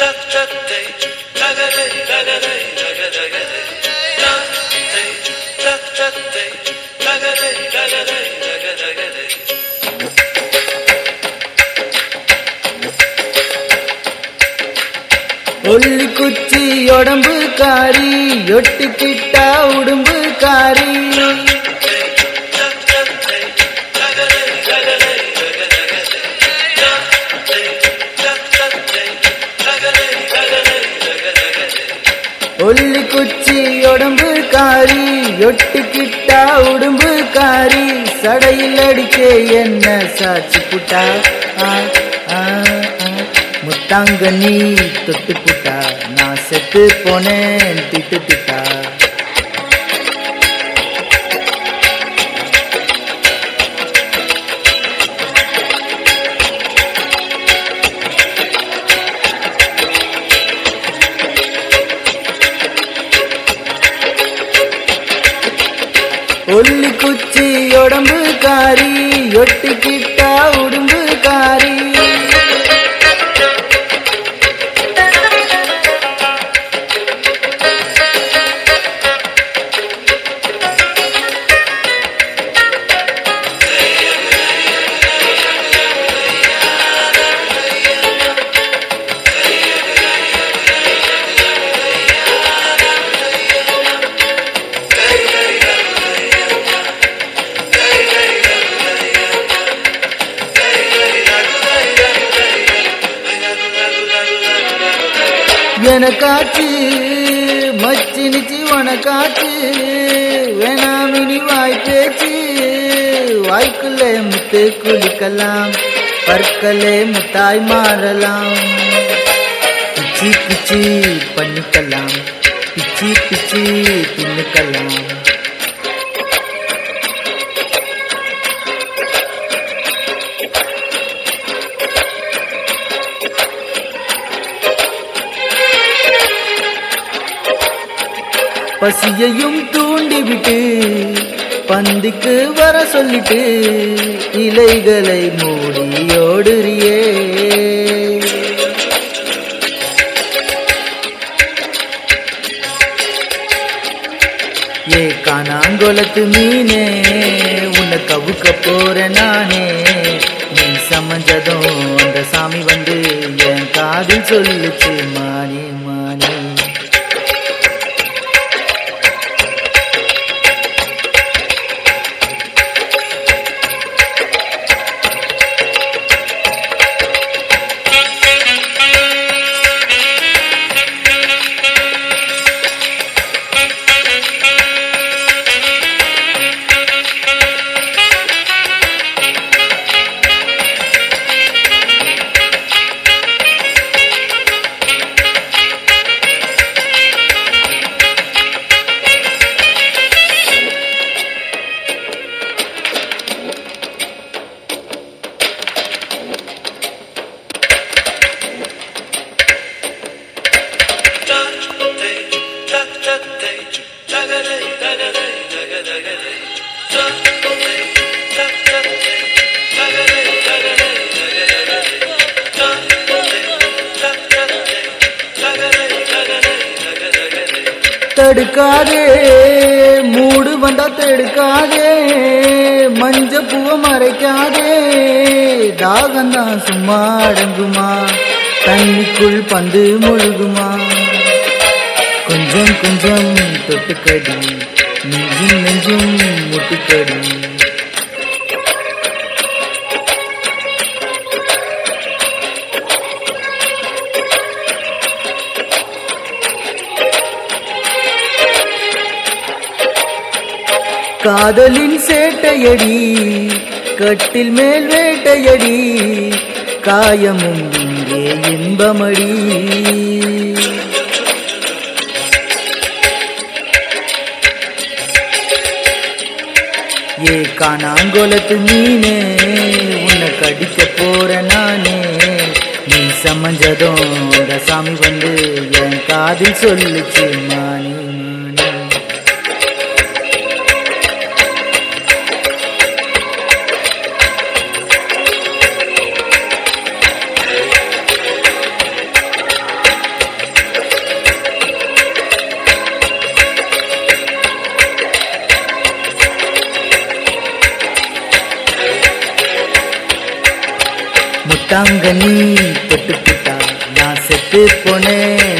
ஒல்லி குச்சி உடம்பு காரி ஒட்டிக்கிட்டா உடம்பு காரி ஒல்லி குச்சி உடம்பு காரி ஒட்டிக்கிட்டா உடம்பு காரி சடையில் அடிக்க என்ன சாட்சி புட்டா ஆ, ஆ, ஆ. முத்தாங்க நீ தொட்டு புட்டா நான் செத்து போனேன் திட்டு திட்டா ஒல்லி குச்சி உடம்பு காரி ஒட்டிக்கிட்டா உடம்பு காரி எனக்காச்சு மச்சினிச்சு உனக்காச்சு வேணாமினி வாய் பேச்சு வாய்க்குள்ளே முத்து குளிக்கலாம் பற்களே முத்தாய் மாறலாம் பிச்சி பிச்சி பண்ணிக்கலாம் பிச்சி பிச்சி தின்னுக்கலாம் பசியையும் தூண்டிவிட்டு பந்திக்கு வர சொல்லிட்டு இலைகளை மூடி ஓடுறியே ஏ காணாங்கொலத்து மீனே உன்னை கவுக்க போற நானே நீ சமஞ்சதும் அந்த சாமி வந்து என் காதில் சொல்லுச்சு மானே மானே தடுக்காதே மூடு வந்தா தடுக்காதே மஞ்ச பூவ மறைக்காதே தாகந்தான் சும்மா அடங்குமா தண்ணிக்குள் பந்து முழுகுமா கொஞ்சம் கொஞ்சம் தொட்டுக்கடி நெஞ்சும் நெஞ்சும் முட்டுக்கடி காதலின் சேட்டையடி கட்டில் மேல் வேட்டையடி காயமும் இங்கே இன்பமடி ஏ காணாங்கோலத்து மீனே உன்னை கடிக்க போற நானே நீ சமஞ்சதும் அந்த சாமி வந்து என் காதில் சொல்லுச்சு மானே மானே தொட்டாங்க நீ தொட்டு புட்டா நான் செத்து போனேன்